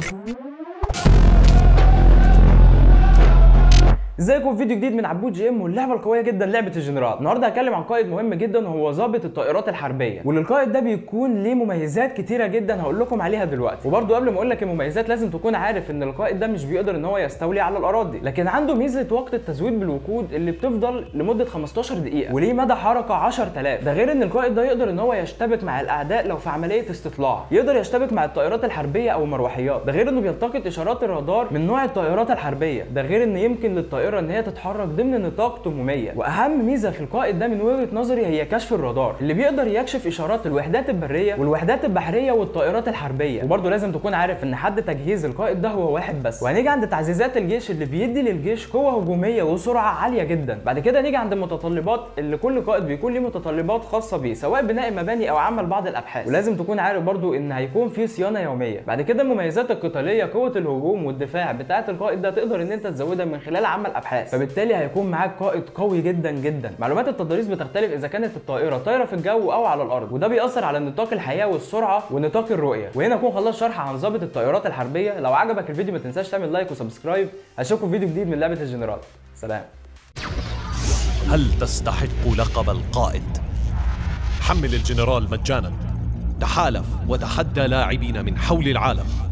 ازيكم في فيديو جديد من عبود جي ام واللعبه القويه جدا لعبه الجنرال النهارده هتكلم عن قائد مهم جدا وهو ضابط الطائرات الحربيه وللقائد ده بيكون ليه مميزات كتيره جدا هقول لكم عليها دلوقتي وبرده قبل ما اقول لك المميزات لازم تكون عارف ان القائد ده مش بيقدر ان هو يستولي على الاراضي لكن عنده ميزه وقت التزويد بالوقود اللي بتفضل لمده 15 دقيقه وليه مدى حركه 10000 ده غير ان القائد ده يقدر ان هو يشتبك مع الاعداء لو في عمليه استطلاع يقدر يشتبك مع الطائرات الحربيه او المروحيات ده غير انه بيلتقط اشارات الرادار من نوع الطائرات الحربيه ده غير ان يمكن للطائره ان هي تتحرك ضمن نطاق 800 واهم ميزه في القائد ده من وجهه نظري هي كشف الرادار اللي بيقدر يكشف اشارات الوحدات البريه والوحدات البحريه والطائرات الحربيه وبرده لازم تكون عارف ان حد تجهيز القائد ده هو واحد بس وهنيجي عند تعزيزات الجيش اللي بيدي للجيش قوه هجوميه وسرعه عاليه جدا بعد كده نيجي عند المتطلبات اللي كل قائد بيكون ليه متطلبات خاصه بيه سواء بناء مباني او عمل بعض الابحاث ولازم تكون عارف برضو ان هيكون في صيانه يوميه بعد كده المميزات القتاليه قوه الهجوم والدفاع بتاعه القائد ده تقدر ان انت تزودها من خلال عمل ابحاث فبالتالي هيكون معاك قائد قوي جدا جدا معلومات التضاريس بتختلف اذا كانت الطائره طايره في الجو او على الارض وده بيأثر على نطاق الحياه والسرعه ونطاق الرؤيه وهنا اكون خلصت شرح عن ضابط الطائرات الحربيه لو عجبك الفيديو ما تنساش تعمل لايك وسبسكرايب اشوفكم في فيديو جديد من لعبه الجنرال سلام هل تستحق لقب القائد؟ حمل الجنرال مجانا تحالف وتحدى لاعبين من حول العالم